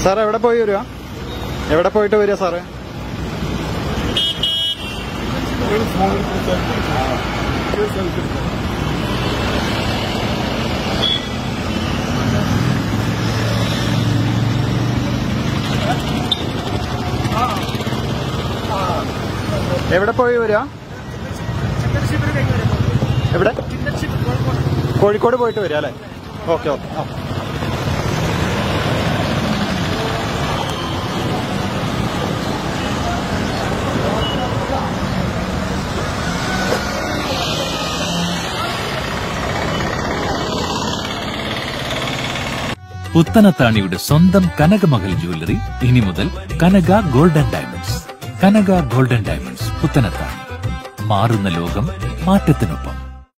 sir എവിടെ പോയി വരിക എവിടെ പോയിട്ട് വരിക സാറ് എവിടെ പോയി വരിക എവിടെ കോഴിക്കോട് പോയിട്ട് വരിക അല്ലേ ഓക്കെ ഓക്കെ ആ പുത്തനത്താണിയുടെ സ്വന്തം കനകമകൽ ജ്വല്ലറി ഇനി മുതൽ Kanaka golden diamonds Kanaka golden diamonds Puthanathani മാറുന്ന ലോകം മാറ്റത്തിനൊപ്പം